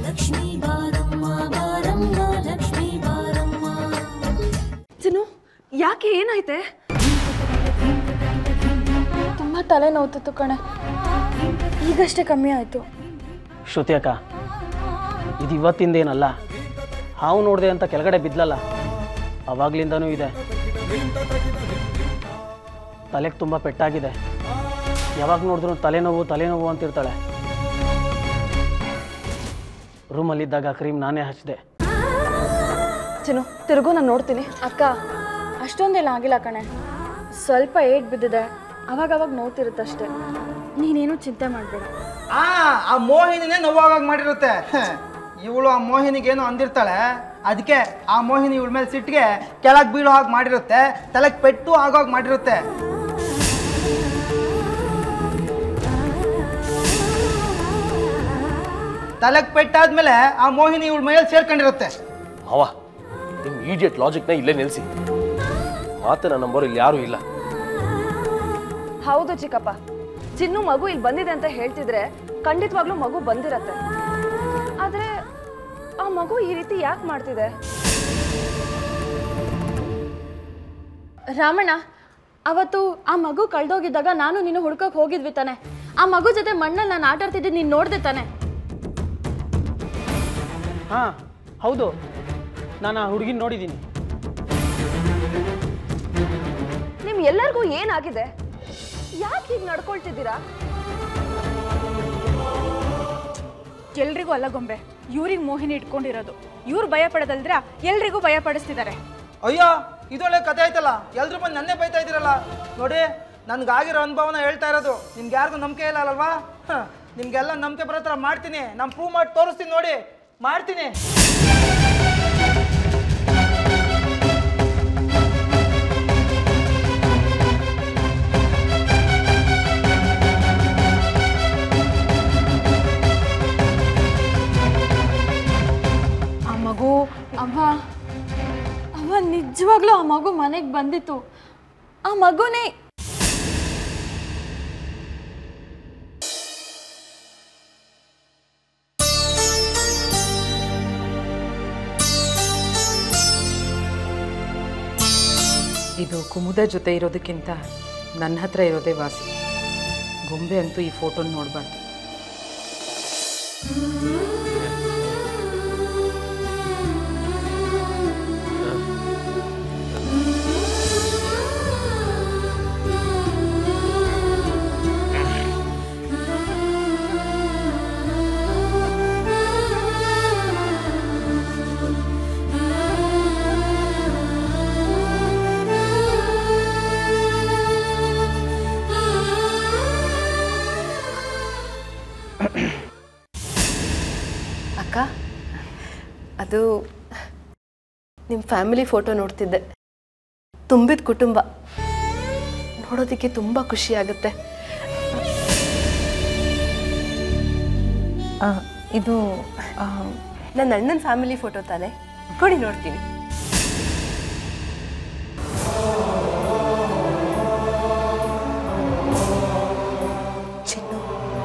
ಲಕ್ಷ್ಮೀ ಬಾರಮ್ಮ ಬಾರಮ್ಮ ಲಕ್ಷ್ಮೀ ಬಾರಮ್ಮ ಚಿನ್ನು ಯಾಕೆ ಏನಾಯ್ತೆ ತುಂಬ ತಲೆ ನೋವ್ತಿತ್ತು ಕಣೆ ಈಗಷ್ಟೇ ಕಮ್ಮಿ ಆಯಿತು ಶ್ರುತಿ ಅಕ್ಕ ಇದು ಇವತ್ತಿಂದೇನಲ್ಲ ಹಾವು ನೋಡಿದೆ ಅಂತ ಕೆಳಗಡೆ ಬಿದ್ಲಲ್ಲ ಅವಾಗ್ಲಿಂದನೂ ಇದೆ ತಲೆಗೆ ತುಂಬ ಪೆಟ್ಟಾಗಿದೆ ಯಾವಾಗ ನೋಡಿದ್ರು ತಲೆನೋವು ತಲೆನೋವು ಅಂತಿರ್ತಾಳೆ ರೂಮಲ್ಲಿದ್ದಾಗ ಕ್ರೀಮ್ ನಾನೇ ಹಚ್ಚಿದೆ ಚಿನ್ನು ತಿರುಗು ನಾನು ನೋಡ್ತೀನಿ ಅಕ್ಕ ಅಷ್ಟೊಂದೆಲ್ಲ ಆಗಿಲ್ಲ ಕಣೆ ಸ್ವಲ್ಪ ಏಟ್ ಬಿದ್ದಿದೆ ಅವಾಗ ಅವಾಗ ನೋಡ್ತಿರುತ್ತಷ್ಟೇ ನೀನೇನು ಚಿಂತೆ ಮಾಡಬೇಡ ಆ ಆ ಮೋಹಿನಿನೇ ನೋವಾಗ ಮಾಡಿರುತ್ತೆ ಇವಳು ಆ ಮೋಹಿನಿಗೇನು ಅಂದಿರ್ತಾಳೆ ಅದಕ್ಕೆ ಆ ಮೋಹಿನಿ ಇವಳ ಮೇಲೆ ಸಿಟ್ಟಿಗೆ ಕೆಳಗೆ ಬೀಳೋ ಹಾಗೆ ಮಾಡಿರುತ್ತೆ ತಲೆಗೆ ಪೆಟ್ಟು ಆಗೋಗಿ ಮಾಡಿರುತ್ತೆ ತಲೆಗೆ ಪೆಟ್ಟಾದ್ಮೇಲೆ ಆ ಮೋಹಿನಿ ಇವಳ ಮೇಲೆ ಸೇರ್ಕೊಂಡಿರುತ್ತೆ ಮಾವ ನಿಮ್ಮ ಈಡಿಯಟ್ ಲಾಜಿಕ್ನ ಇಲ್ಲೇ ನಿಲ್ಲಿಸಿ ಮಾತಿನ ನಂಬರ್ ಇಲ್ಲಿ ಯಾರೂ ಇಲ್ಲ ಹೌದು ಚಿಕ್ಕಪ್ಪ ಚಿನ್ನು ಮಗು ಇಲ್ಲಿ ಬಂದಿದೆ ಅಂತ ಹೇಳ್ತಿದ್ರೆ ಖಂಡಿತವಾಗ್ಲೂ ಮಗು ಬಂದಿರತ್ತೆ ಆದ್ರೆ ಆ ಮಗು ಈ ರೀತಿ ಯಾಕೆ ಮಾಡ್ತಿದೆ ರಾಮಣ್ಣ ಅವತ್ತು ಆ ಮಗು ಕಳ್ದೋಗಿದ್ದಾಗ ನಾನು ನೀನು ಹುಡ್ಕಕ್ ಹೋಗಿದ್ವಿ ತಾನೆ ಆ ಮಗು ಜೊತೆ ಮಣ್ಣಲ್ಲಿ ನಾನು ಆಟ ಆಡ್ತಿದ್ದೆ ನೀನು ನೋಡ್ದೆ ತಾನೆ ಹಾಂ ಹೌದು ನಾನು ಆ ಹುಡುಗಿನ ನೋಡಿದ್ದೀನಿ ನಿಮ್ ಎಲ್ಲರಿಗೂ ಏನಾಗಿದೆ ಯಾಕೆ ಹೀಗೆ ನಡ್ಕೊಳ್ತಿದ್ದೀರಾ ಎಲ್ರಿಗೂ ಅಲ್ಲ ಗೊಂಬೆ ಇವ್ರಿಗೆ ಮೋಹಿನಿ ಇಟ್ಕೊಂಡಿರೋದು ಇವ್ರು ಭಯ ಪಡೋದಲ್ದ್ರ ಎಲ್ರಿಗೂ ಭಯ ಪಡಿಸ್ತಿದ್ದಾರೆ ಅಯ್ಯೋ ಇದೊಳ್ಳೆ ಕತೆ ಆಯ್ತಲ್ಲ ಎಲ್ರು ಬಂದು ನನ್ನೇ ಬೈತಾ ಇದ್ದೀರಲ್ಲ ನೋಡಿ ನನ್ಗಾಗಿರೋ ಅನುಭವನ ಹೇಳ್ತಾ ಇರೋದು ನಿಮ್ಗೆ ಯಾರಿಗೂ ನಂಬಿಕೆ ಇಲ್ಲ ಅಲ್ವಾ ಹ, ನಿಮ್ಗೆಲ್ಲ ನಂಬಿಕೆ ಬರೋ ಥರ ಮಾಡ್ತೀನಿ ನಾನು ಪ್ರೂವ್ ಮಾಡಿ ತೋರಿಸ್ತೀನಿ ನೋಡಿ ಮಾಡ್ತೀನಿ ಆ ಮಗು ಅವ್ವ ಅವ್ವ ನಿಜವಾಗ್ಲೂ ಆ ಮಗು ಮನೆಗೆ ಬಂದಿತ್ತು ಆ ಮಗುನೇ ಇದು ಕುಮುದ ಜೊತೆ ಇರೋದಕ್ಕಿಂತ ನನ್ನ ಹತ್ರ ಇರೋದೇ ವಾಸಿ ಗೊಂಬೆ ಅಂತೂ ಈ ಫೋಟೋನ ನೋಡಬಾರ್ದು ಅಕ್ಕ ಅದು ನಿಮ್ಮ ಫ್ಯಾಮಿಲಿ ಫೋಟೋ ನೋಡ್ತಿದ್ದೆ ತುಂಬಿದ ಕುಟುಂಬ ನೋಡೋದಕ್ಕೆ ತುಂಬ ಖುಷಿ ಆಗುತ್ತೆ ಇದು ನನ್ನ ಅಣ್ಣನ ಫ್ಯಾಮಿಲಿ ಫೋಟೋ ತಾನೆ ಕೊಡಿ ನೋಡ್ತೀನಿ ಚಿನ್ನು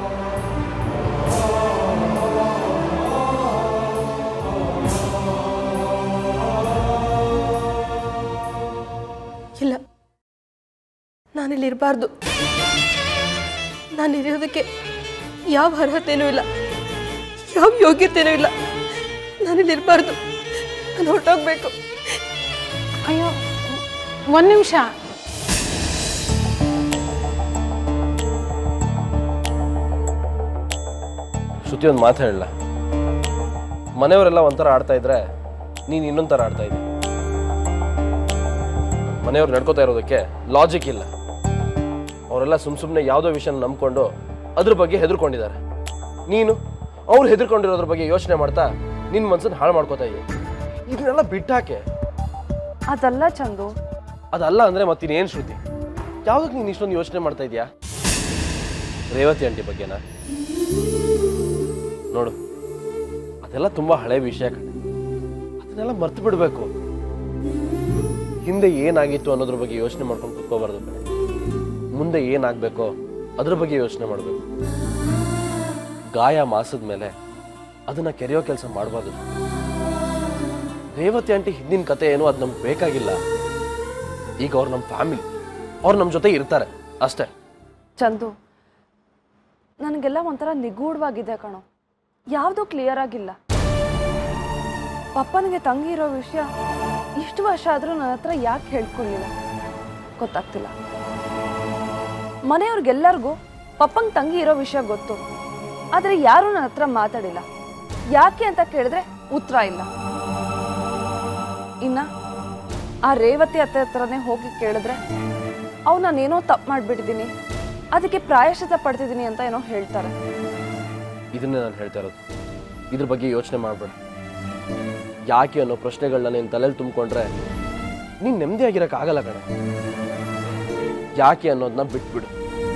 ಇಲ್ಲ ನಾನಿಲ್ಲಿರಬಾರ್ದು ನಾನಿರೋದಕ್ಕೆ ಯಾವ ಅರ್ಹತೆನೂ ಇಲ್ಲ ಯಾವ ಯೋಗ್ಯತೆನೂ ಇಲ್ಲ ನಾನಿಲ್ಲಿರಬಾರ್ದು ನಾನು ಹೊರಟೋಗ್ಬೇಕು ಅಯ್ಯೋ ಒಂದು ನಿಮಿಷ ಶ್ರುತಿ ಒಂದು ಮಾತು ಹೇಳಲ್ಲ ಮನೆಯವರೆಲ್ಲ ಒಂಥರ ಆಡ್ತಾ ಇದ್ರೆ ನೀನು ಇನ್ನೊಂದು ಥರ ಆಡ್ತಾ ಇದ್ದಿ ಮನೆಯವ್ರು ನಡ್ಕೋತಾ ಇರೋದಕ್ಕೆ ಲಾಜಿಕ್ ಇಲ್ಲ ಅವರೆಲ್ಲ ಸುಮ್ಮ ಸುಮ್ಮನೆ ಯಾವುದೋ ವಿಷಯನ ನಂಬ್ಕೊಂಡು ಅದ್ರ ಬಗ್ಗೆ ಹೆದರ್ಕೊಂಡಿದ್ದಾರೆ ನೀನು ಅವ್ರು ಹೆದರ್ಕೊಂಡಿರೋದ್ರ ಬಗ್ಗೆ ಯೋಚನೆ ಮಾಡ್ತಾ ನಿನ್ನ ಮನ್ಸನ್ನ ಹಾಳು ಮಾಡ್ಕೋತಾ ಇದೀಯ ಇದನ್ನೆಲ್ಲ ಬಿಟ್ಟಾಕೆ ಅದಲ್ಲ ಚಂದು ಅದಲ್ಲ ಅಂದ್ರೆ ಮತ್ತಿನ್ನೇನು ಶ್ರುತಿ ಯಾವುದಕ್ಕೆ ನೀನು ಇಷ್ಟೊಂದು ಯೋಚನೆ ಮಾಡ್ತಾ ಇದೀಯಾ ರೇವತಿ ಆಂಟಿ ಬಗ್ಗೆನಾ ನೋಡು ಅದೆಲ್ಲ ತುಂಬಾ ಹಳೆ ವಿಷಯ ಕಣೆ ಅದನ್ನೆಲ್ಲ ಮರ್ತು ಬಿಡಬೇಕು ಹಿಂದೆ ಏನಾಗಿತ್ತು ಅನ್ನೋದ್ರ ಬಗ್ಗೆ ಯೋಚನೆ ಮಾಡ್ಕೊಂಡು ಕುತ್ಕೋಬಾರ್ದು ಕಣೆ ಮುಂದೆ ಏನಾಗಬೇಕೋ ಅದ್ರ ಬಗ್ಗೆ ಯೋಚನೆ ಮಾಡಬೇಕು ಗಾಯ ಮಾಸದ ಮೇಲೆ ಅದನ್ನ ಕೆರೆಯೋ ಕೆಲಸ ಮಾಡಬಾರ್ದು ರೇವತಿ ಆಂಟಿ ಹಿಂದಿನ ಕತೆ ಏನು ಅದು ನಮ್ಗೆ ಬೇಕಾಗಿಲ್ಲ ಈಗ ಅವ್ರು ನಮ್ಮ ಫ್ಯಾಮಿಲಿ ಅವ್ರು ನಮ್ಮ ಜೊತೆ ಇರ್ತಾರೆ ಅಷ್ಟೇ ಚಂದು ನನಗೆಲ್ಲ ಒಂಥರ ನಿಗೂಢವಾಗಿದೆ ಕಣೋ ಯಾವುದೂ ಕ್ಲಿಯರ್ ಆಗಿಲ್ಲ ಪಪ್ಪನಿಗೆ ತಂಗಿ ಇರೋ ವಿಷಯ ಇಷ್ಟು ವರ್ಷ ಆದರೂ ನನ್ನ ಹತ್ರ ಯಾಕೆ ಹೇಳ್ಕೊಳ್ಳಿಲ್ಲ ಗೊತ್ತಾಗ್ತಿಲ್ಲ ಮನೆಯವ್ರಿಗೆಲ್ಲರಿಗೂ ಪಪ್ಪಂಗೆ ತಂಗಿ ಇರೋ ವಿಷಯ ಗೊತ್ತು ಆದರೆ ಯಾರೂ ನನ್ನ ಹತ್ರ ಮಾತಾಡಿಲ್ಲ ಯಾಕೆ ಅಂತ ಕೇಳಿದ್ರೆ ಉತ್ತರ ಇಲ್ಲ ಇನ್ನ ಆ ರೇವತಿ ಅತ್ತೆ ಹತ್ರನೇ ಹೋಗಿ ಕೇಳಿದ್ರೆ ಅವು ನಾನೇನೋ ತಪ್ಪು ಮಾಡಿಬಿಟ್ಟಿದ್ದೀನಿ ಅದಕ್ಕೆ ಪ್ರಾಯಶ್ಚಿತ ಪಡ್ತಿದ್ದೀನಿ ಅಂತ ಏನೋ ಹೇಳ್ತಾರೆ ಇದನ್ನೇ ನಾನು ಹೇಳ್ತಾ ಇರೋದು ಇದ್ರ ಬಗ್ಗೆ ಯೋಚನೆ ಮಾಡಬೇಡ ಯಾಕೆ ಅನ್ನೋ ಪ್ರಶ್ನೆಗಳನ್ನ ನೀನು ತಲೆಯಲ್ಲಿ ತುಂಬಿಕೊಂಡ್ರೆ ನೀನು ನೆಮ್ಮದಿಯಾಗಿರೋಕ್ಕಾಗಲ್ಲ ಕಣ ಯಾಕೆ ಅನ್ನೋದನ್ನ ಬಿಟ್ಬಿಡು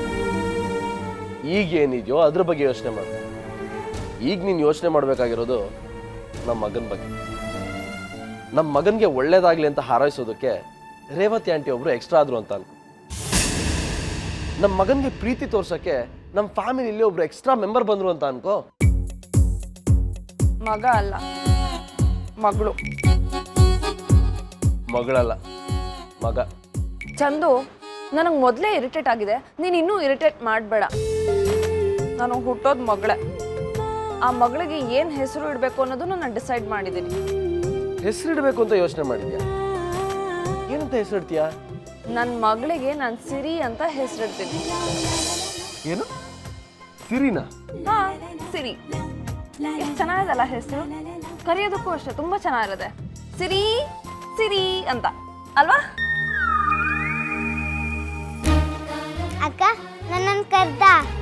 ಈಗ ಏನಿದೆಯೋ ಅದ್ರ ಬಗ್ಗೆ ಯೋಚನೆ ಮಾಡು ಈಗ ನೀನು ಯೋಚನೆ ಮಾಡಬೇಕಾಗಿರೋದು ನಮ್ಮ ಮಗನ ಬಗ್ಗೆ ನಮ್ಮ ಮಗನಿಗೆ ಒಳ್ಳೇದಾಗ್ಲಿ ಅಂತ ಹಾರೈಸೋದಕ್ಕೆ ರೇವತಿ ಆಂಟಿ ಒಬ್ರು ಎಕ್ಸ್ಟ್ರಾ ಆದ್ರು ಅಂತ ಅನ್ಕೊ ನಮ್ಮ ಮಗನಿಗೆ ಪ್ರೀತಿ ತೋರ್ಸಕ್ಕೆ ನಮ್ಮ ಫ್ಯಾಮಿಲಿಲಿ ಒಬ್ರು ಎಕ್ಸ್ಟ್ರಾ ಮೆಂಬರ್ ಬಂದ್ರು ಅಂತ ಅನ್ಕೋ ಮಗ ಅಲ್ಲ ಮಗಳು ಮಗಳಲ್ಲ ಮಗ ಚಂದು ನನಗೆ ಮೊದಲೇ ಇರಿಟೇಟ್ ಆಗಿದೆ ನೀನು ಇನ್ನೂ ಇರಿಟೇಟ್ ಮಾಡಬೇಡ ನಾನು ಹುಟ್ಟೋದು ಮಗಳೇ ಆ ಮಗಳಿಗೆ ಏನು ಹೆಸರು ಇಡಬೇಕು ಅನ್ನೋದನ್ನ ನಾನು ಡಿಸೈಡ್ ಮಾಡಿದ್ದೀನಿ ಹೆಸರಿಡ್ಬೇಕು ಅಂತ ಯೋಚನೆ ಮಾಡಿದ್ಯಾ ಏನಂತ ಹೆಸರಿಡ್ತೀಯಾ ನನ್ನ ಮಗಳಿಗೆ ನಾನು ಸಿರಿ ಅಂತ ಹೆಸರಿಡ್ತೀನಿ ಏನು ಸಿರಿನಾ ಹಾ ಸಿರಿ ಎಷ್ಟು ಚೆನ್ನಾಗಿದಲ್ಲ ಹೆಸರು ಕರೆಯೋದಕ್ಕೂ ಅಷ್ಟೇ ತುಂಬಾ ಚೆನ್ನಾಗಿರುತ್ತೆ ಸಿರಿ ಸಿರಿ ಅಂತ ಅಲ್ವಾ ಅಕ್ಕ ನನ್ನನ್ನು ಕರ್ದ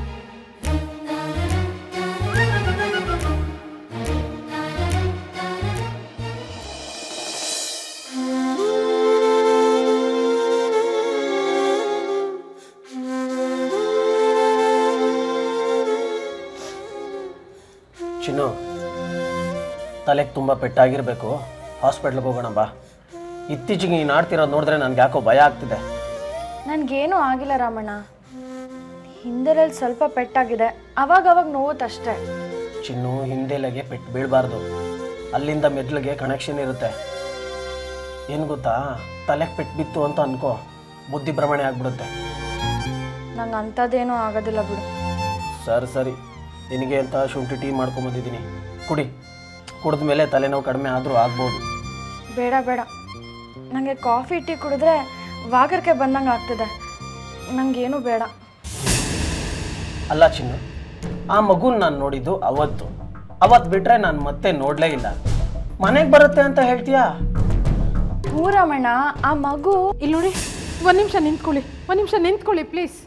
ಚಿನ್ನು ತಲೆಗೆ ತುಂಬ ಪೆಟ್ಟಾಗಿರಬೇಕು ಹಾಸ್ಪಿಟ್ಲಿಗೆ ಹೋಗೋಣ ಬಾ ಇತ್ತೀಚೆಗೆ ನೀನು ಆಡ್ತಿರೋದು ನೋಡಿದ್ರೆ ನನಗೆ ಯಾಕೋ ಭಯ ಆಗ್ತಿದೆ ನನಗೇನೂ ಆಗಿಲ್ಲ ರಾಮಣ್ಣ ಹಿಂದೆರಲ್ಲಿ ಸ್ವಲ್ಪ ಪೆಟ್ಟಾಗಿದೆ ಅವಾಗವಾಗ ನೋವುತ್ತಷ್ಟೇ ಚಿನ್ನು ಹಿಂದೆಲೆಗೆ ಪೆಟ್ಟು ಬೀಳಬಾರ್ದು ಅಲ್ಲಿಂದ ಮೆದ್ಲಿಗೆ ಕನೆಕ್ಷನ್ ಇರುತ್ತೆ ಏನು ಗೊತ್ತಾ ತಲೆಗೆ ಪೆಟ್ಟು ಬಿತ್ತು ಅಂತ ಅನ್ಕೋ ಬುದ್ಧಿ ಭ್ರಮಣೆ ಆಗ್ಬಿಡುತ್ತೆ ನಂಗೆ ಅಂಥದ್ದೇನೂ ಆಗೋದಿಲ್ಲ ಬಿಡು ಸರಿ ಸರಿ ನಿನಗೆ ಅಂತ ಶುಂಠಿ ಟೀ ಮಾಡ್ಕೊಂಬಂದಿದ್ದೀನಿ ಕುಡಿ ಕುಡಿದ ಮೇಲೆ ತಲೆನೋವು ಕಡಿಮೆ ಆದರೂ ಆಗ್ಬೋದು ಬೇಡ ಬೇಡ ನನಗೆ ಕಾಫಿ ಟೀ ಕುಡಿದ್ರೆ ವಾಗರ್ಕೆ ಬಂದಂಗೆ ಆಗ್ತಿದೆ ನನಗೇನು ಬೇಡ ಅಲ್ಲ ಚಿನ್ನು ಆ ಮಗುನ ನಾನು ನೋಡಿದ್ದು ಅವತ್ತು ಅವತ್ತು ಬಿಟ್ರೆ ನಾನು ಮತ್ತೆ ನೋಡಲೇ ಇಲ್ಲ ಮನೆಗೆ ಬರುತ್ತೆ ಅಂತ ಹೇಳ್ತೀಯಾ ಹ್ಞೂ ರಾಮಣ್ಣ ಆ ಮಗು ಇಲ್ಲಿ ನೋಡಿ ಒಂದು ನಿಮಿಷ ನಿಂತ್ಕೊಳ್ಳಿ ಒಂದು ನಿಮಿಷ ನಿಂತ್ಕೊಳ್ಳಿ ಪ್ಲೀಸ್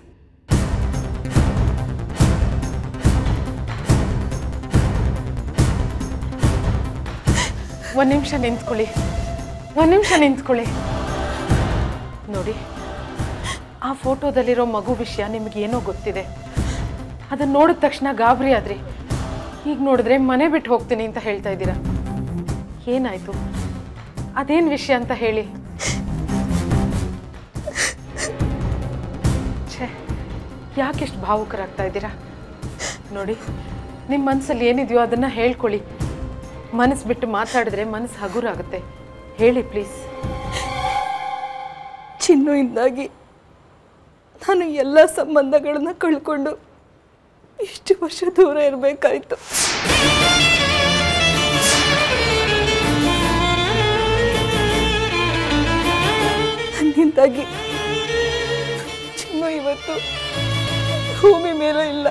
ಒಂದು ನಿಮಿಷ ನಿಂತ್ಕೊಳ್ಳಿ ಒಂದು ನಿಮಿಷ ನಿಂತ್ಕೊಳ್ಳಿ ನೋಡಿ ಆ ಫೋಟೋದಲ್ಲಿರೋ ಮಗು ವಿಷಯ ನಿಮ್ಗೆ ಏನೋ ಗೊತ್ತಿದೆ ಅದನ್ನ ನೋಡಿದ ತಕ್ಷಣ ಗಾಬರಿ ಆದ್ರಿ ಈಗ ನೋಡಿದ್ರೆ ಮನೆ ಬಿಟ್ಟು ಹೋಗ್ತೀನಿ ಅಂತ ಹೇಳ್ತಾ ಇದ್ದೀರಾ ಏನಾಯ್ತು ಅದೇನು ವಿಷಯ ಅಂತ ಹೇಳಿ ಛೇ ಯಾಕೆಷ್ಟು ಭಾವುಕರಾಗ್ತಾ ಇದ್ದೀರಾ ನೋಡಿ ನಿಮ್ಮ ಮನಸ್ಸಲ್ಲಿ ಏನಿದೆಯೋ ಅದನ್ನು ಹೇಳ್ಕೊಳ್ಳಿ ಮನಸ್ಸು ಬಿಟ್ಟು ಮಾತಾಡಿದ್ರೆ ಮನಸ್ಸು ಹಗುರಾಗುತ್ತೆ ಹೇಳಿ ಪ್ಲೀಸ್ ಚಿನ್ನುಯಿಂದಾಗಿ ನಾನು ಎಲ್ಲ ಸಂಬಂಧಗಳನ್ನ ಕಳ್ಕೊಂಡು ಇಷ್ಟು ವರ್ಷ ದೂರ ಇರಬೇಕಾಯ್ತು ನನ್ನಿಂದಾಗಿ ಚಿನ್ನು ಇವತ್ತು ಭೂಮಿ ಮೇಲೆ ಇಲ್ಲ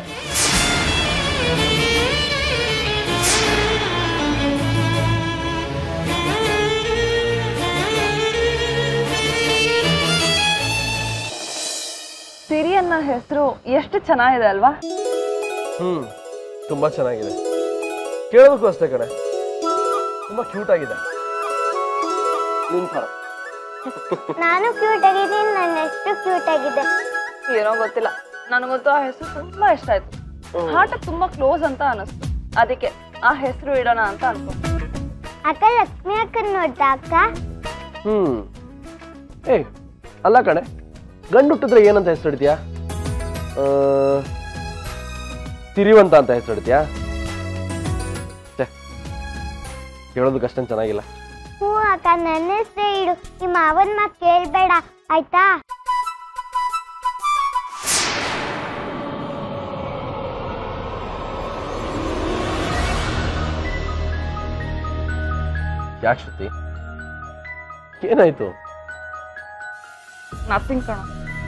ಸಿರಿ ಅನ್ನೋ ಹೆಸರು ಎಷ್ಟು ಚೆನ್ನಾಗಿದೆ ಅಲ್ವಾ ಹ್ಮ್ ತುಂಬಾ ಚೆನ್ನಾಗಿದೆ ಕೇಳೋದಕ್ಕೂ ಅಷ್ಟೇ ಕಡೆ ತುಂಬಾ ಕ್ಯೂಟ್ ಆಗಿದೆ ನಿನ್ ಥರ ನಾನು ಕ್ಯೂಟ್ ಆಗಿದ್ದೀನಿ ನಾನು ಎಷ್ಟು ಕ್ಯೂಟ್ ಆಗಿದೆ ಏನೋ ಗೊತ್ತಿಲ್ಲ ನನಗಂತೂ ಆ ಹೆಸರು ತುಂಬಾ ಇಷ್ಟ ಆಯ್ತು ಹಾರ್ಟ್ ತುಂಬಾ ಕ್ಲೋಸ್ ಅಂತ ಅನಿಸ್ತು ಅದಕ್ಕೆ ಆ ಹೆಸರು ಇಡೋಣ ಅಂತ ಅನ್ಕೊ ಅಕ್ಕ ಲಕ್ಷ್ಮಿ ಅಕ್ಕನ ನೋಡ್ತಾ ಅಕ್ಕ ಹ್ಮ್ ಏ ಅಲ್ಲ ಕಣೆ ಗಂಡು ಹುಟ್ಟಿದ್ರೆ ಏನಂತ ಹೆಸರಿಡ್ತೀಯಾ ಸಿರಿವಂತ ಅಂತ ಹೆಸರಿಡ್ತೀಯಾ ಛೆ, ಕೇಳೋದಕ್ಕೆ ಅಷ್ಟೇನು ಚೆನ್ನಾಗಿಲ್ಲ ಹ್ಞೂ ಅಕ್ಕ ನನ್ನ ಹೆಸರೇ ಇಡು ನಿಮ್ಮ ಮಾವನ ಮಾತು ಕೇಳಬೇಡ ಆಯ್ತಾ ಯಾಕೆ ಶ್ರುತಿ ಏನಾಯ್ತು ನಥಿಂಗ್ ಕಣ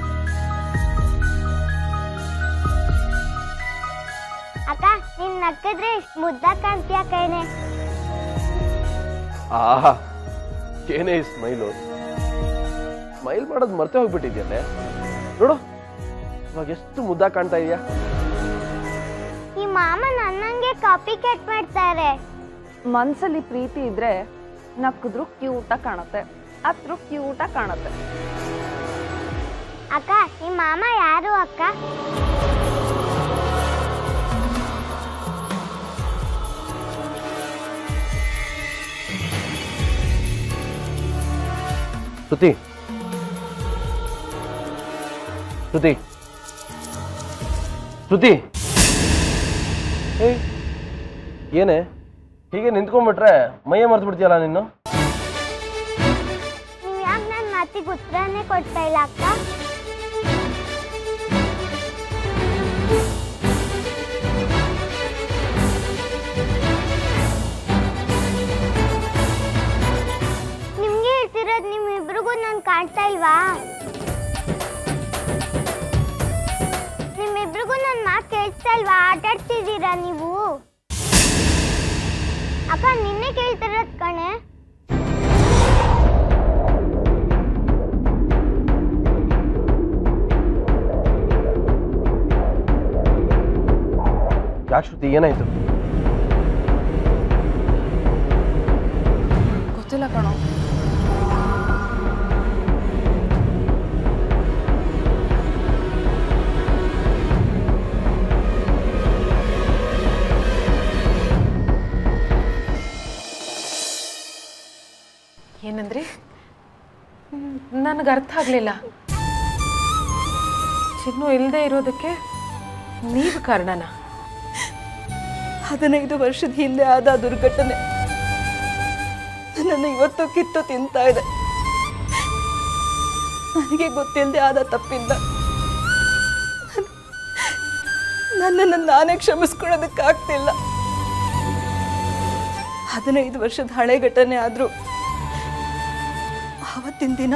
ಅಕ್ಕ ನೀನ್ ನಕ್ಕಿದ್ರೆ ಇಷ್ಟು ಮುದ್ದ ಕಾಣ್ತೀಯ ಕೈನೆ ಆಹಾ ಏನೇ ಈ ಸ್ಮೈಲು ಸ್ಮೈಲ್ ಮಾಡೋದು ಮರ್ತೇ ಹೋಗ್ಬಿಟ್ಟಿದ್ಯಲ್ಲೇ ನೋಡು ಇವಾಗ ಎಷ್ಟು ಮುದ್ದ ಕಾಣ್ತಾ ಇದೆಯಾ ಈ ಮಾಮ ನನ್ನಂಗೆ ಕಾಪಿ ಕೆಟ್ ಮಾಡ್ತಾರೆ ಮನ್ಸಲ್ಲಿ ಪ್ರೀತಿ ಇದ್ರೆ ನಕ್ಕಿದ್ರು ಕ್ಯೂಟಾಗಿ ಕಾಣುತ್ತೆ ಅತ್ರು ಕ್ಯೂಟಾಗಿ ಕಾಣುತ್ತೆ ಅಕ್ಕ ಈ ಮಾಮ ಯಾರು ಅಕ್ಕ ಶ್ರುತಿ ಶ್ರುತಿ ಶ್ರುತಿ ಏಯ್ ಏನೇ ಹೀಗೆ ನಿಂತ್ಕೊಂಡ್ಬಿಟ್ರೆ ಮೈಯ ಮರ್ತು ಬಿಡ್ತೀಯಲ್ಲ ನೀನು ನೀವ್ ಯಾಕೆ ನನ್ನ ಮಾತಿಗೆ ಉತ್ತರನೇ ಕೊಡ್ತಾ ಇಲ್ಲ ಅಕ್ಕ ನಿಮ್ಗೆ ಹೇಳ್ತಿರೋದು ನಿಮ್ಮಿಬ್ರಿಗೂ ನಾನು ಕಾಣ್ತಾ ಇಲ್ವಾ ನಿಮ್ಮಿಬ್ರಿಗೂ ನನ್ನ ಮಾತು ಕೇಳಿಸ್ತಾ ಇಲ್ವಾ ಆಟಾಡ್ತಿದ್ದೀರಾ ನೀವು ಅಕ್ಕ ನಿನ್ನೆ ಕೇಳ್ತಿರೋದು ಕಣೆ ಯಾಕೆ ಶ್ರುತಿ ಏನಾಯ್ತು ಗೊತ್ತಿಲ್ಲ ಕಣೋ ಏನಂದ್ರಿ ನನಗೆ ಅರ್ಥ ಆಗಲಿಲ್ಲ ಚಿನ್ನು ಇಲ್ಲದೆ ಇರೋದಕ್ಕೆ ನೀವು ಕಾರಣನ ಹದಿನೈದು ವರ್ಷದ ಹಿಂದೆ ಆದ ಆ ದುರ್ಘಟನೆ ನನ್ನನ್ನು ಇವತ್ತು ಕಿತ್ತು ತಿಂತಾ ಇದೆ ನನಗೆ ಗೊತ್ತಿಲ್ಲದೆ ಆದ ತಪ್ಪಿಂದ ನನ್ನನ್ನು ನಾನೇ ಕ್ಷಮಿಸ್ಕೊಳ್ಳೋದಕ್ಕಾಗ್ತಿಲ್ಲ ಹದಿನೈದು ವರ್ಷದ ಹಳೆ ಘಟನೆ ಆದರೂ ಆವತ್ತಿನ ದಿನ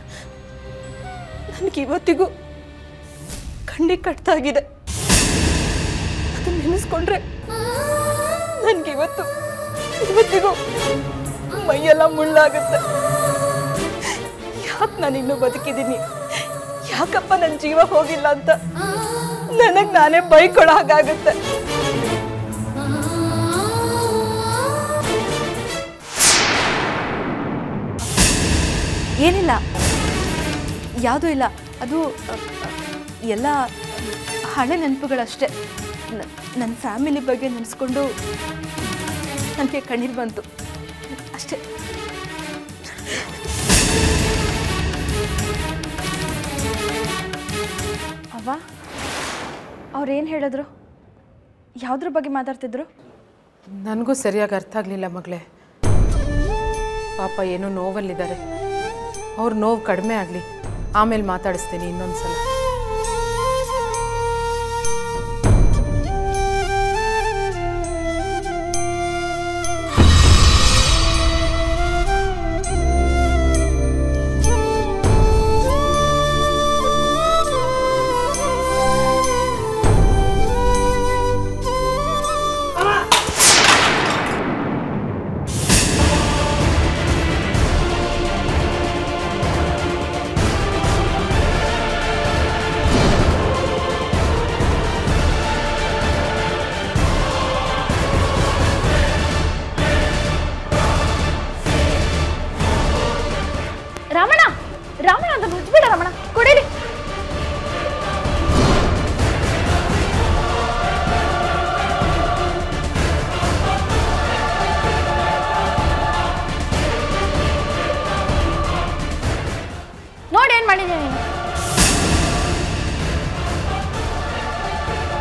ನನಗೆ ಇವತ್ತಿಗೂ ಕಣ್ಣಿಗೆ ಕಟ್ತಾಗಿದೆ ಅದನ್ನ ನೆನೆಸ್ಕೊಂಡ್ರೆ ನನ್ಗೆ ಇವತ್ತು ಇವತ್ತಿಗೂ ಮೈಯೆಲ್ಲ ಮುಳ್ಳಾಗುತ್ತೆ ಯಾಕೆ ನಾನು ಇನ್ನೂ ಬದುಕಿದ್ದೀನಿ ಯಾಕಪ್ಪ ನನ್ನ ಜೀವ ಹೋಗಿಲ್ಲ ಅಂತ ನನಗೆ ನಾನೇ ಬೈಕೊಳೋ ಹಾಗಾಗುತ್ತೆ ಏನಿಲ್ಲ ಯಾವುದೂ ಇಲ್ಲ ಅದು ಅ, ಎಲ್ಲ ಹಳೆ ನೆನಪುಗಳಷ್ಟೇ ನನ್ನ ಫ್ಯಾಮಿಲಿ ಬಗ್ಗೆ ನೆನೆಸ್ಕೊಂಡು ನನಗೆ ಕಣ್ಣೀರು ಬಂತು ಅಷ್ಟೇ ಅವ್ವ ಅವ್ರೇನು ಹೇಳಿದ್ರು ಯಾವುದ್ರ ಬಗ್ಗೆ ಮಾತಾಡ್ತಿದ್ರು ನನಗೂ ಸರಿಯಾಗಿ ಅರ್ಥ ಆಗಲಿಲ್ಲ ಮಗಳೇ ಪಾಪ ಏನೋ ನೋವಲ್ಲಿದ್ದಾರೆ ಅವ್ರ ನೋವು ಕಡಿಮೆ ಆಗಲಿ ಆಮೇಲೆ ಮಾತಾಡಿಸ್ತೀನಿ ಇನ್ನೊಂದು ಸಲ ರಮಣ ರಮಣ ಅಂತ ಮುಚ್ಬೇಡ ರಮಣ ಕೊಡಿಲಿ ನೋಡಿ ಏನ್ ಮಾಡಿದ್ದೀನಿ ನೀನು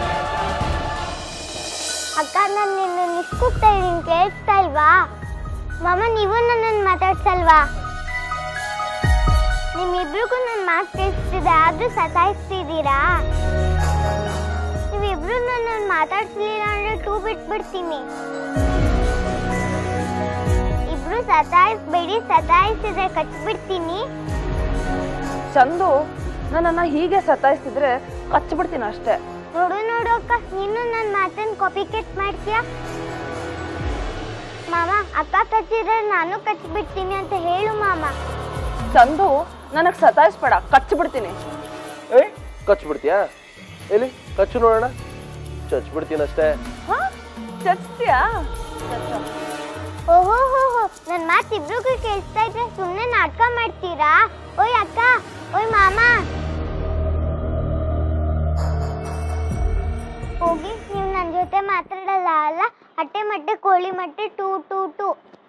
ಅಕ್ಕ ನಾನು ನಿನ್ನ ನಿಸ್ಕುತ್ತಾ ಇದ್ದೀನಿ ಕೇಳಿಸ್ತಾ ಇಲ್ವಾ ಮಾಮ ನೀವು ನನ್ನನ್ನು ಮಾತಾಡ್ಸಲ್ವಾ ನಿಮ್ಮಿಬ್ರಿಗೂ ನನ್ನ ಮಾತು ಕೇಳಿಸ್ತಿದೆ ಆದ್ರೂ ಸತಾಯಿಸ್ತಿದ್ದೀರಾ ನೀವಿಬ್ರು ನನ್ನನ್ನು ಮಾತಾಡ್ಸಲಿಲ್ಲ ಅಂದ್ರೆ ಟೂ ಬಿಟ್ಬಿಡ್ತೀನಿ ಇಬ್ರು ಸತಾಯಿಸ್ಬೇಡಿ ಸತಾಯಿಸಿದ್ರೆ ಕಚ್ಬಿಡ್ತೀನಿ ಚಂದು ನನ್ನನ್ನು ಹೀಗೆ ಸತಾಯಿಸ್ತಿದ್ರೆ ಕಚ್ಬಿಡ್ತೀನಿ ಅಷ್ಟೇ ನೋಡು ನೋಡು ಅಕ್ಕ ನೀನು ನನ್ನ ಮಾತನ್ನ ಕಾಪಿ ಕೆಟ್ ಮಾಡ್ತೀಯಾ ಮಾಮ ಅಕ್ಕ ಕಚ್ಚಿದ್ರೆ ನಾನು ಕಚ್ಬಿಡ್ತೀನಿ ಅಂತ ಹೇಳು ಮಾಮ ಚಂದು ನನಗೆ ಸತಾಯಿಸ್ಬೇಡ ಕಚ್ಬಿಡ್ತೀನಿ ಏಯ್ ಕಚ್ಬಿಡ್ತೀಯಾ ಎಲ್ಲಿ ಕಚ್ಚು ನೋಡೋಣ ಚಚ್ಬಿಡ್ತೀನಿ ಅಷ್ಟೇ ಹಾ ಚಚ್ತೀಯಾ ಓಹೋ ಹೋ ಹೋ ನನ್ನ ಮಾತು ಇಬ್ರಿಗೂ ಕೇಳಿಸ್ತಾ ಇದ್ರೆ ಸುಮ್ಮನೆ ನಾಟಕ ಮಾಡ್ತೀರಾ ಓಯ್ ಅಕ್ಕ ಓಯ್ ಮಾಮ ಹೋಗಿ ನೀವು ನನ್ನ ಜೊತೆ ಮಾತಾಡಲ್ಲ ಅಲ್ಲ ಅಟ್ಟೆ ಮಟ್ಟೆ ಕೋಳಿ ಮಟ್ಟೆ ಟೂ ಟೂ ಟೂ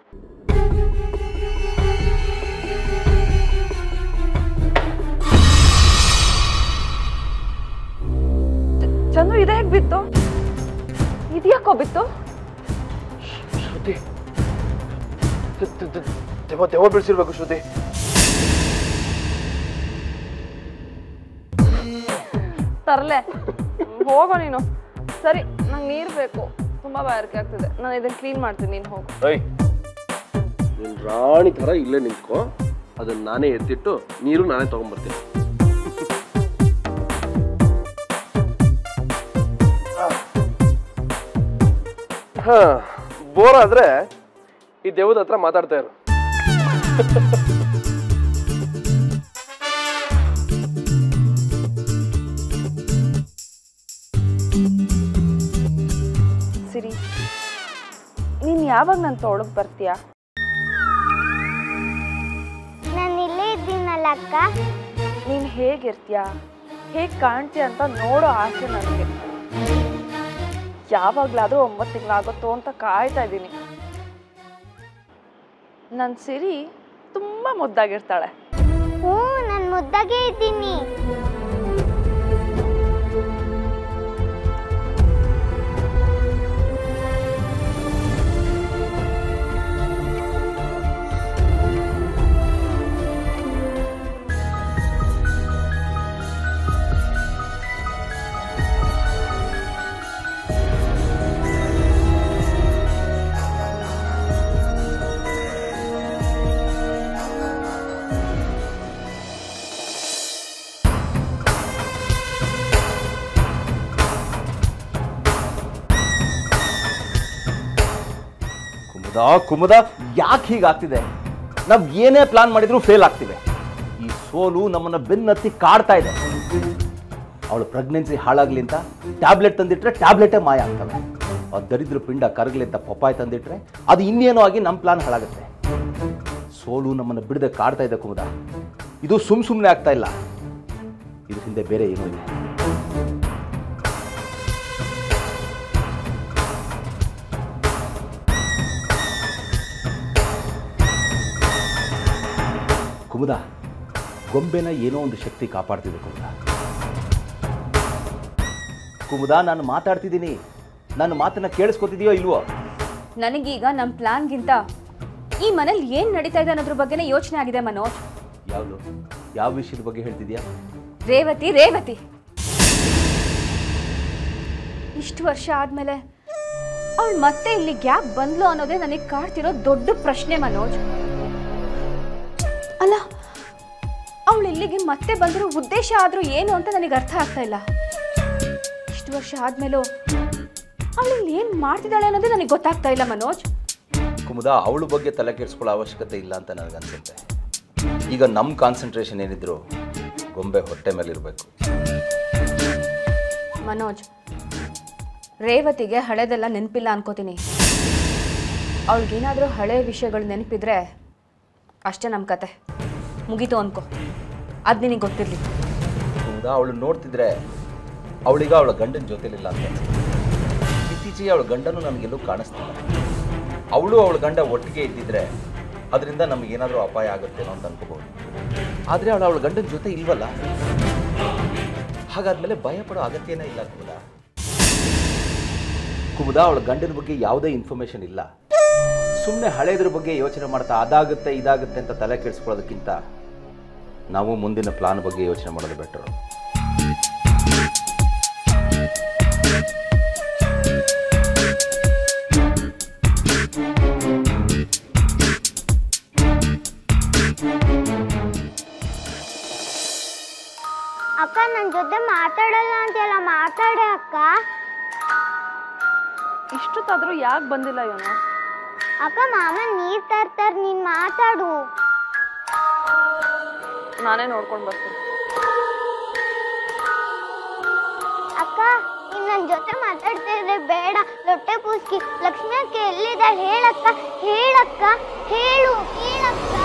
ಚಂದು ಇದೆ ಹೇಗೆ ಬಿತ್ತು ಇದ್ಯಾಕೋ ಬಿತ್ತು ಶ್ರುತಿ ದ- ದ- ದ- ದೆವ್ವ ದೆವ್ವ ಬೀಳ್ಸಿರ್ಬೇಕು ಶ್ರುತಿ ತರಲೆ ಹೋಗೋ ನೀನು ಸರಿ ನಂಗೆ ನೀರು ಬೇಕು ತುಂಬ ಬಾಯಾರಿಕೆ ಆಗ್ತಿದೆ ನಾನು ಇದನ್ನು ಕ್ಲೀನ್ ಮಾಡ್ತೀನಿ ನೀನು ಹೋಗು ಏಯ್ ನೀನ್ ರಾಣಿ ಥರ ಇಲ್ಲೇ ನಿಂತ್ಕೋ ಅದನ್ನ ನಾನೇ ಎತ್ತಿಟ್ಟು ನೀರು ನಾನೇ ತಗೊಂಡ್ಬರ್ತೀನಿ ಹಾ ಬೋರ್ ಆದ್ರೆ ಈ ದೇವದ ಹತ್ರ ಮಾತಾಡ್ತಾ ಇರು ಸಿರಿ ನೀನು ಯಾವಾಗ ನನ್ನ ತೋಳಕ್ಕೆ ಬರ್ತೀಯಾ ನಾನು ಇಲ್ಲೇ ಇದ್ದೀನಲ್ಲ ಅಕ್ಕ ನೀನು ಹೇಗಿರ್ತೀಯ ಹೇಗೆ ಕಾಣ್ತೀಯ ಅಂತ ನೋಡೋ ಆಸೆ ನನಗೆ ಯಾವಾಗಲಾದರೂ ಒಂಬತ್ತು ತಿಂಗಳಾಗುತ್ತೋ ಅಂತ ಕಾಯ್ತಾ ಇದ್ದೀನಿ ನನ್ನ ಸಿರಿ ತುಂಬ ಮುದ್ದಾಗಿರ್ತಾಳೆ ಹ್ಞೂ ನಾನು ಮುದ್ದಾಗೆ ಇದ್ದೀನಿ ಕುಮುದ ಕುಮುದ ಯಾಕೆ ಹೀಗಾಗ್ತಿದೆ ನಾವು ಏನೇ ಪ್ಲಾನ್ ಮಾಡಿದ್ರು ಫೇಲ್ ಆಗ್ತಿವೆ ಈ ಸೋಲು ನಮ್ಮನ್ನ ಬೆನ್ನತ್ತಿ ಕಾಡ್ತಾ ಇದೆ ಅವಳು ಪ್ರೆಗ್ನೆನ್ಸಿ ಹಾಳಾಗ್ಲಿ ಅಂತ ಟ್ಯಾಬ್ಲೆಟ್ ತಂದಿಟ್ರೆ ಟ್ಯಾಬ್ಲೆಟೇ ಮಾಯ ಆಗ್ತವೆ ಆ ದರಿದ್ರ ಪಿಂಡ ಕರಗಲಿ ಅಂತ ಪಪ್ಪಾಯ ತಂದಿಟ್ರೆ ಅದು ಇನ್ನೇನೋ ಆಗಿ ನಮ್ಮ ಪ್ಲಾನ್ ಹಾಳಾಗುತ್ತೆ ಸೋಲು ನಮ್ಮನ್ನು ಬಿಡದೆ ಕಾಡ್ತಾ ಇದೆ ಕುಮುದ ಇದು ಸುಮ್ ಸುಮ್ಮನೆ ಆಗ್ತಾ ಇಲ್ಲ ಇದ್ರ ಹಿಂದೆ ಬೇರೆ ಏನೋ ಇದೆ ಕುಮುದ ಗೊಂಬೆನ ಏನೋ ಒಂದು ಶಕ್ತಿ ಕಾಪಾಡ್ತಿದೆ ಕುಮುದ ಕುಮುದ ನಾನು ಮಾತಾಡ್ತಿದ್ದೀನಿ ನನ್ನ ಮಾತನ್ನ ಕೇಳಿಸ್ಕೊತಿದೆಯೋ ಇಲ್ವೋ ನನಗೀಗ ನಮ್ಮ ಪ್ಲಾನ್ಗಿಂತ ಈ ಮನೇಲಿ ಏನು ನಡೀತಾ ಇದೆ ಅನ್ನೋದ್ರ ಬಗ್ಗೆನೇ ಯೋಚನೆ ಆಗಿದೆ ಮನೋಜ್ ಯಾವುದು ಯಾವ ವಿಷಯದ ಬಗ್ಗೆ ಹೇಳ್ತಿದ್ಯಾ ರೇವತಿ ರೇವತಿ ಇಷ್ಟು ವರ್ಷ ಆದ್ಮೇಲೆ ಅವಳು ಮತ್ತೆ ಇಲ್ಲಿ ಗ್ಯಾಪ್ ಬಂದ್ಲು ಅನ್ನೋದೇ ನನಗೆ ಕಾಡ್ತಿರೋ ದೊಡ್ಡ ಪ್ರಶ್ನೆ ಮನೋಜ್ ಅಲ್ಲ ಅವಳು ಇಲ್ಲಿಗೆ ಮತ್ತೆ ಬಂದಿರೋ ಉದ್ದೇಶ ಆದ್ರೂ ಏನು ಅಂತ ನನಗೆ ಅರ್ಥ ಆಗ್ತಾ ಇಲ್ಲ ಇಷ್ಟು ವರ್ಷ ಆದ್ಮೇಲೂ ಅವಳು ಇಲ್ಲಿ ಏನು ಮಾಡ್ತಿದ್ದಾಳೆ ಅನ್ನೋದೇ ನನಗೆ ಗೊತ್ತಾಗ್ತಾ ಇಲ್ಲ ಮನೋಜ್ ಕುಮುದ ಅವಳ ಬಗ್ಗೆ ತಲೆ ಕೆಡಿಸ್ಕೊಳ್ಳೋ ಅವಶ್ಯಕತೆ ಇಲ್ಲ ಅಂತ ನನಗನ್ಸುತ್ತೆ ಈಗ ನಮ್ಮ ಕಾನ್ಸಂಟ್ರೇಷನ್ ಏನಿದ್ರು ಗೊಂಬೆ ಹೊಟ್ಟೆ ಮೇಲೆ ಇರಬೇಕು ಮನೋಜ್ ರೇವತಿಗೆ ಹಳೆದೆಲ್ಲ ನೆನಪಿಲ್ಲ ಅನ್ಕೋತೀನಿ ಅವಳಿಗೇನಾದರೂ ಹಳೆ ವಿಷಯಗಳು ನೆನಪಿದ್ರೆ ಅಷ್ಟೇ ನಮ್ಮ ಕತೆ ಮುಗೀತು ಅನ್ಕೋ ಅದು ನಿನಗೆ ಗೊತ್ತಿರಲಿ ಕುಮುದ ಅವಳು ನೋಡ್ತಿದ್ರೆ ಅವಳಿಗ ಅವಳ ಗಂಡನ ಜೊತೆಲಿಲ್ಲ ಅಂತ ಅನ್ಸುತ್ತೆ. ಇತ್ತೀಚೆಗೆ ಅವಳ ಗಂಡನು ನನಗೆಲ್ಲೂ ಕಾಣಿಸ್ತಿಲ್ಲ ಅವಳು ಅವಳ ಗಂಡ ಒಟ್ಟಿಗೆ ಇದ್ದಿದ್ರೆ ಅದರಿಂದ ನಮಗೇನಾದರೂ ಅಪಾಯ ಆಗುತ್ತೇನೋ ಅಂತ ಅನ್ಕೋಬಹುದು ಆದರೆ ಅವಳು ಅವಳ ಗಂಡನ ಜೊತೆ ಇಲ್ವಲ್ಲ ಹಾಗಾದ್ಮೇಲೆ ಭಯ ಪಡೋ ಅಗತ್ಯನೇ ಇಲ್ಲ ಕುಮುದ ಕುಮುದ ಅವಳ ಗಂಡನ ಬಗ್ಗೆ ಯಾವುದೇ ಇನ್ಫಾರ್ಮೇಶನ್ ಇಲ್ಲ ಸುಮ್ಮನೆ ಹಳೇದ್ರ ಬಗ್ಗೆ ಯೋಚನೆ ಮಾಡ್ತಾ ಅದಾಗುತ್ತೆ ಇದಾಗುತ್ತೆ ಅಂತ ತಲೆ ಕೆಡಿಸ್ಕೊಳ್ಳೋದಕ್ಕಿಂತ ನಾವು ಮುಂದಿನ ಪ್ಲಾನ್ ಬಗ್ಗೆ ಯೋಚನೆ ಮಾಡೋದು ಬೆಟರು ಅಕ್ಕ ನನ್ನ ಜೊತೆ ಮಾತಾಡಲ್ಲ ಅಂತೆಲ್ಲ ಮಾತಾಡೆ ಅಕ್ಕ ಇಷ್ಟೊತ್ತಾದರೂ ಯಾಕೆ ಬಂದಿಲ್ಲ ಇವನು ಅಕ್ಕ ಮಾಮ ನೀರ್ ತರ್ತಾರ ನೀನ್ ಮಾತಾಡು ನಾನೇ ನೋಡ್ಕೊಂಡು ಬರ್ತೀನಿ ಅಕ್ಕ ನೀನ್ ನನ್ ಜೊತೆ ಮಾತಾಡ್ತಾ ಇದ್ರೆ ಬೇಡ ಲೊಟ್ಟೆ ಪೂಸ್ಕಿ ಲಕ್ಷ್ಮಿ ಅಕ್ಕ ಎಲ್ಲಿದ್ದಾಳೆ ಹೇಳಕ್ಕ ಹೇಳಕ್ಕ ಹೇಳು ಹೇಳಕ್ಕ